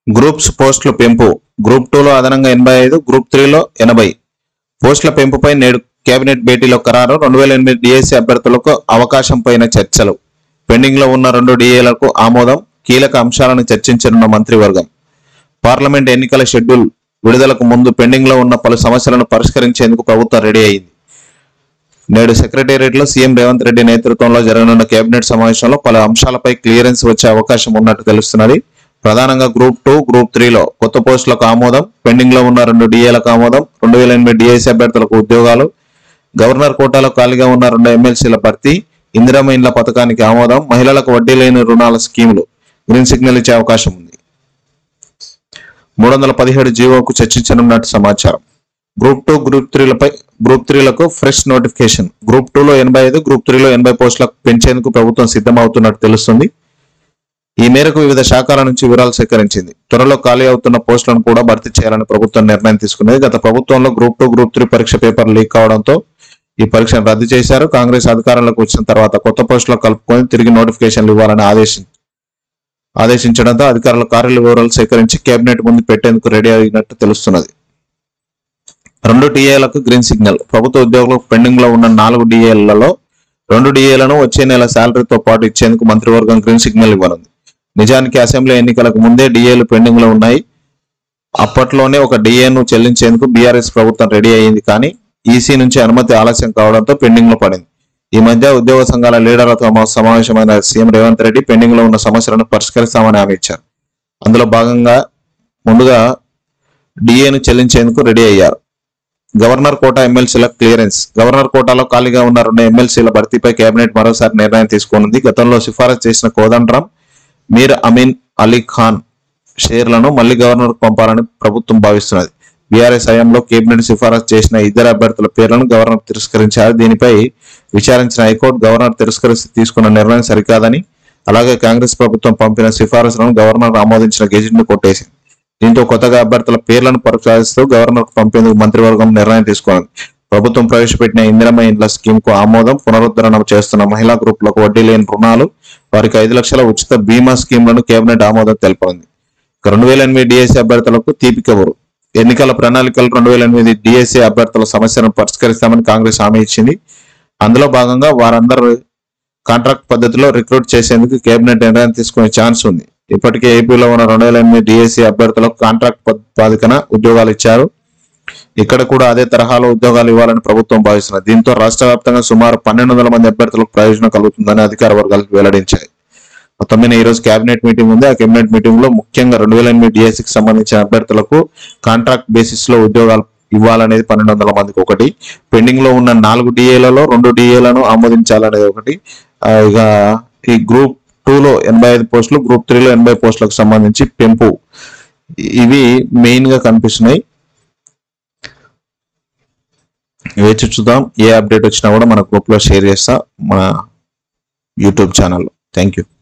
groups పోస్టుల పెంపు group టూలో అదనంగా ఎనభై ఐదు గ్రూప్ త్రీలో ఎనభై పోస్టుల పెంపుపై నేడు కేబినెట్ భేటీలో ఖరారు రెండు వేల ఎనిమిది డిఎస్సి అభ్యర్థులకు అవకాశం పైన చర్చలు పెండింగ్ లో ఉన్న రెండు డిఏలకు ఆమోదం కీలక అంశాలను చర్చించనున్న మంత్రివర్గం పార్లమెంట్ ఎన్నికల షెడ్యూల్ విడుదలకు ముందు పెండింగ్ లో ఉన్న పలు సమస్యలను పరిష్కరించేందుకు ప్రభుత్వం రెడీ అయింది నేడు సెక్రటేరియట్ లో సీఎం రేవంత్ రెడ్డి నేతృత్వంలో జరగనున్న కేబినెట్ సమావేశంలో పలు అంశాలపై క్లియరెన్స్ వచ్చే అవకాశం ఉన్నట్టు తెలుస్తున్నది ప్రధానంగా గ్రూప్ టూ గ్రూప్ త్రీలో కొత్త పోస్టులకు ఆమోదం పెండింగ్ లో ఉన్న రెండు డిఏలకు ఆమోదం రెండు వేల ఎనిమిది డిఎస్సీ అభ్యర్థులకు ఉద్యోగాలు గవర్నర్ కోటాలో ఖాళీగా ఉన్న రెండు ఎమ్మెల్సీల భర్తీ ఇందిరమ్మ ఇండ్ల పథకానికి ఆమోదం మహిళలకు వడ్డీ లేని రుణాల స్కీములు గ్రీన్ సిగ్నల్ ఇచ్చే అవకాశం ఉంది మూడు వందల పదిహేడు జీవోకు చర్చించనున్నట్టు సమాచారం గ్రూప్ టూ గ్రూప్ త్రీలపై గ్రూప్ త్రీలకు ఫ్రెష్ నోటిఫికేషన్ గ్రూప్ టూలో ఎనభై ఐదు గ్రూప్ త్రీలో ఎనభై పోస్టులకు పెంచేందుకు ప్రభుత్వం సిద్ధమవుతున్నట్టు తెలుస్తుంది ఈ మేరకు వివిధ శాఖల నుంచి వివరాలు సేకరించింది త్వరలో ఖాళీ అవుతున్న పోస్టులను కూడా భర్తీ చేయాలని ప్రభుత్వం నిర్ణయం తీసుకున్నది గత ప్రభుత్వంలో గ్రూప్ టూ గ్రూప్ త్రీ పరీక్ష పేపర్ లీక్ కావడంతో ఈ పరీక్షను రద్దు చేశారు కాంగ్రెస్ అధికారంలోకి వచ్చిన తర్వాత కొత్త పోస్టులు కలుపుకొని తిరిగి నోటిఫికేషన్లు ఇవ్వాలని ఆదేశం ఆదేశించడంతో అధికారులు కార్యాల వివరాలు సేకరించి కేబినెట్ ముందు పెట్టేందుకు రెడీ అయినట్టు తెలుస్తున్నది రెండు డిఏలకు గ్రీన్ సిగ్నల్ ప్రభుత్వ ఉద్యోగులకు పెండింగ్ లో ఉన్న నాలుగు డిఏలలో రెండు డిఏలను వచ్చే నెల శాలరీతో పాటు ఇచ్చేందుకు మంత్రివర్గం గ్రీన్ సిగ్నల్ ఇవ్వనుంది నిజానికి అసెంబ్లీ ఎన్నికలకు ముందే డిఏలు పెండింగ్ లో ఉన్నాయి అప్పట్లోనే ఒక డిఏను చెల్లించేందుకు బీఆర్ఎస్ ప్రభుత్వం రెడీ అయింది కానీ ఈసీ నుంచి అనుమతి ఆలస్యం కావడంతో పెండింగ్ లో పడింది ఈ మధ్య ఉద్యోగ సంఘాల లీడర్లతో సమ- సమావేశమైన సీఎం రేవంత్ రెడ్డి పెండింగ్ లో ఉన్న సమస్యలను పరిష్కరిస్తామని హామీ ఇచ్చారు అందులో భాగంగా ముందుగా డిఏను చెల్లించేందుకు రెడీ అయ్యారు గవర్నర్ కోటా ఎమ్మెల్సీల క్లియరెన్స్ గవర్నర్ కోటాలో ఖాళీగా ఉన్న రెండు ఎమ్మెల్సీల భర్తీపై కేబినెట్ మరోసారి నిర్ణయం తీసుకోనుంది గతంలో సిఫారసు చేసిన కోదండరాం మీర్ అమీన్ అలీ ఖాన్ షేర్లను మళ్లీ గవర్నర్ పంపాలని ప్రభుత్వం భావిస్తున్నది బీఆర్ఎస్ హయాంలో కేబినెట్ సిఫారసు చేసిన ఇద్దరు అభ్యర్థుల పేర్లను గవర్నర్ తిరస్కరించారు దీనిపై విచారించిన హైకోర్టు గవర్నర్ తిరస్కరిస్తే తీసుకున్న నిర్ణయం సరికాదని అలాగే కాంగ్రెస్ ప్రభుత్వం పంపిన సిఫారసులను గవర్నర్ ఆమోదించిన గెజిట్ ను కొట్టేసింది దీంతో కొత్తగా అభ్యర్థుల పేర్లను ప్రస్తావిస్తూ గవర్నర్ పంపేందుకు మంత్రివర్గం నిర్ణయం తీసుకుంది ప్రభుత్వం ప్రవేశపెట్టిన ఇందిరమ్మ ఇండ్ల స్కీమ్ కు ఆమోదం పునరుద్ధరణ చేస్తున్న మహిళా గ్రూపులకు వడ్డీ లేని రుణాలు వారికి ఐదు లక్షల ఉచిత బీమా స్కీమ్లను కేబినెట్ ఆమోదం తెలిపింది ఇక రెండు వేల ఎనిమిది డిఎస్సీ అభ్యర్థులకు తీపి కబురు ఎన్నికల ప్రణాళికలు రెండు వేల ఎనిమిది డిఎస్సీ అభ్యర్థుల సమస్యను పరిష్కరిస్తామని కాంగ్రెస్ హామీ ఇచ్చింది అందులో భాగంగా వారందరూ కాంట్రాక్ట్ పద్ధతిలో రిక్రూట్ చేసేందుకు కేబినెట్ నిర్ణయం తీసుకునే ఛాన్స్ ఉంది ఇప్పటికే ఏపీలో ఉన్న రెండు వేల ఎనిమిది డిఎస్సీ అభ్యర్థులకు కాంట్రాక్ట్ ప్రాతిపదికన ఉద్యోగాలు ఇచ్చారు ఇక్కడ కూడా అదే తరహాలో ఉద్యోగాలు ఇవ్వాలని ప్రభుత్వం భావిస్తున్నది దీంతో రాష్ట్ర వ్యాప్తంగా సుమారు పన్నెండు వందల మంది అభ్యర్థులకు ప్రయోజనం కలుగుతుందని అధికార వర్గాలు వెల్లడించాయి మొత్తం మీద ఈ రోజు కేబినెట్ మీటింగ్ ఉంది ఆ కేబినెట్ మీటింగ్ లో ముఖ్యంగా రెండు వేల ఎనిమిది డిఎస్సికి సంబంధించిన అభ్యర్థులకు కాంట్రాక్ట్ బేసిస్ లో ఉద్యోగాలు ఇవ్వాలనేది పన్నెండు వందల మందికి ఒకటి పెండింగ్ లో ఉన్న నాలుగు డిఏలలో రెండు డిఏలను ఆమోదించాలనేది ఒకటి ఆ, ఇక ఈ గ్రూప్ టూ లో ఎనభై ఐదు పోస్టులు గ్రూప్ త్రీలో ఎనభై పోస్టులకు సంబంధించి పెంపు ఇవి మెయిన్ గా కనిపిస్తున్నాయి వేచి చూద్దాం ఏ అప్డేట్ వచ్చినా కూడా మన గ్రూప్ లో షేర్ చేస్తా మన యూట్యూబ్ ఛానల్లో థ్యాంక్ యూ